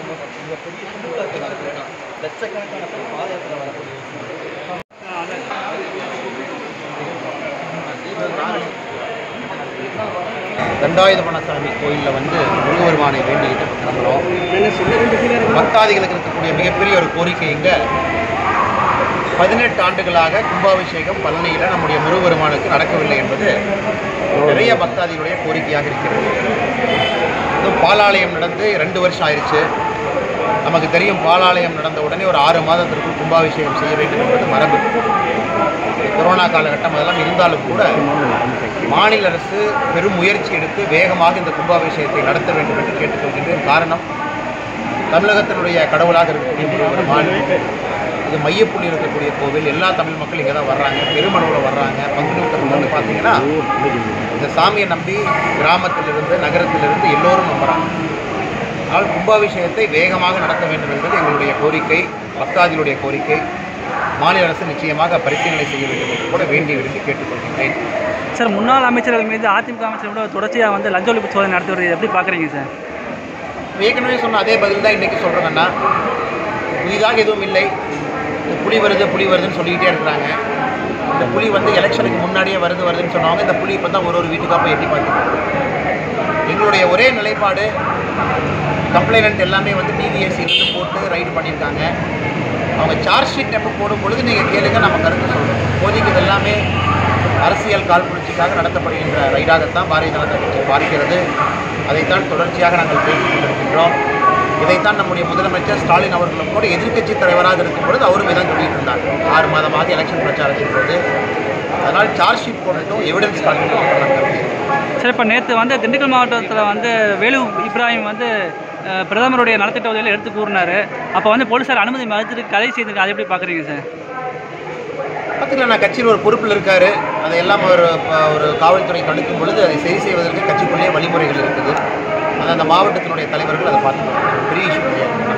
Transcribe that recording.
மிகப்பெரிய கூட்டத்தில் நடக்கிறேன் லட்சக்கணக்கான பேர் பாத யாத்திரை வரக்கூடிய விஷயம். தண்டாயுதபணசாமி கோயிலில் வந்து முருகபெருமானை வேண்டிக்கிட்டு கிளம்புறோம் பக்தாதிகளுக்கு இருக்கக்கூடிய மிகப்பெரிய ஒரு கோரிக்கை இங்கே பதினெட்டு ஆண்டுகளாக கும்பாபிஷேகம் பழனியில் நம்முடைய முருகபெருமானுக்கு நடக்கவில்லை என்பது நிறைய பக்தாதிகளுடைய கோரிக்கையாக இருக்கிறது இதுவும் பாலாலயம் நடந்து ரெண்டு வருஷம் ஆயிடுச்சு நமக்கு தெரியும் பாலாலயம் நடந்த உடனே ஒரு ஆறு மாதத்திற்குள் கும்பாபிஷேகம் செய்ய வேண்டும் என்பது மரபு கொரோனா காலகட்டம் அதெல்லாம் இருந்தாலும் கூட மாநில அரசு பெரும் முயற்சி எடுத்து வேகமாக இந்த கும்பாபிஷேகத்தை நடத்த வேண்டும் என்று கேட்டுக்கொள்கின்றேன் காரணம் தமிழகத்தினுடைய கடவுளாக இருக்கக்கூடிய முருகபெருமான் இது மையப்புள்ளி இருக்கக்கூடிய கோவில் எல்லா தமிழ் மக்களும் இங்கே தான் வர்றாங்க பெருமளவில் வர்றாங்க பங்குனி உத்தரம் வந்து பார்த்தீங்கன்னா இந்த சாமியை நம்பி கிராமத்திலிருந்து நகரத்திலிருந்து எல்லோரும் நம்புகிறாங்க அதனால் கும்பாபிஷேகத்தை வேகமாக நடத்த வேண்டும் என்பது எங்களுடைய கோரிக்கை பக்தாதிகளுடைய கோரிக்கை மாநில அரசு நிச்சயமாக பரிசீலனை செய்ய வேண்டும் என்று கூட வேண்டி விரும்பி கேட்டுக்கொள்கின்றேன் சார் முன்னாள் அமைச்சர்கள் மீது அதிமுக அமைச்சர் கூட தொடர்ச்சியாக வந்து லஞ்ச ஒழிப்பு சோதனை நடத்தி வருது எப்படி பார்க்குறீங்க சார் ஏற்கனவே சொன்ன அதே பதில் தான் இன்றைக்கி சொல்கிறேங்கன்னா புதிதாக எதுவும் இல்லை இந்த புலி வருது புலி வருதுன்னு சொல்லிக்கிட்டே இருக்கிறாங்க இந்த புலி வந்து எலெக்ஷனுக்கு முன்னாடியே வருது வருதுன்னு சொன்னவங்க இந்த புலி இப்போ தான் ஒரு ஒரு வீட்டுக்காக போய் எட்டி பார்த்துக்கோங்க எங்களுடைய ஒரே நிலைப்பாடு கம்ப்ளைனண்ட் எல்லாமே வந்து டிவிஎஸ்சிலேருந்து போட்டு ரைடு பண்ணியிருக்காங்க அவங்க சார்ஜ் ஷீட் எப்போ போடும் பொழுது நீங்கள் கேளுங்க நம்ம கருத்து சொல்கிறோம் இப்போதைக்கு இது எல்லாமே அரசியல் காழ்ப்புணர்ச்சிக்காக நடத்தப்படுகின்ற ரைடாகத்தான் பாரதிய ஜனதா கட்சி பார்க்கிறது அதைத்தான் தொடர்ச்சியாக நாங்கள் பேசிக் கொண்டிருக்கின்றோம் இதைத்தான் நம்முடைய முதலமைச்சர் ஸ்டாலின் அவர்களும் கூட எதிர்க்கட்சி தலைவராக இருக்கும் பொழுது அவரும் இதான் சொல்லிட்டு இருந்தார் ஆறு மாதமாக எலெக்ஷன் பிரச்சாரத்தின் போது அதனால் சார்ஜ் ஷீட் போடட்டும் எவிடன்ஸ் காட்டட்டும் அப்புறம் நாங்கள் கருத்து சொல்றோம். சார் இப்போ நேற்று வந்து திண்டுக்கல் மாவட்டத்தில் வந்து வேலு இப்ராஹிம் வந்து அஹ், பிரதமருடைய நலத்திட்ட உதவியில் எடுத்து கூறினார் அப்போ வந்து போலீஸார் அனுமதி மறுத்துட்டு கலை செய்திருக்காங்க அதை எப்படி பார்க்குறீங்க சார் பார்த்துக்கலாம் நான் கட்சியில் ஒரு பொறுப்பில் இருக்காரு அதையெல்லாம் ஒரு ப- ஒரு காவல்துறை தடுக்கும் பொழுது அதை சரி செய்வதற்கு கட்சிக்குள்ளேயே வழிமுறைகள் இருக்குது அது அந்த மாவட்டத்தினுடைய தலைவர்கள் அதை பார்த்துக்கணும் பெரிய இஷ்யூ கிடையாது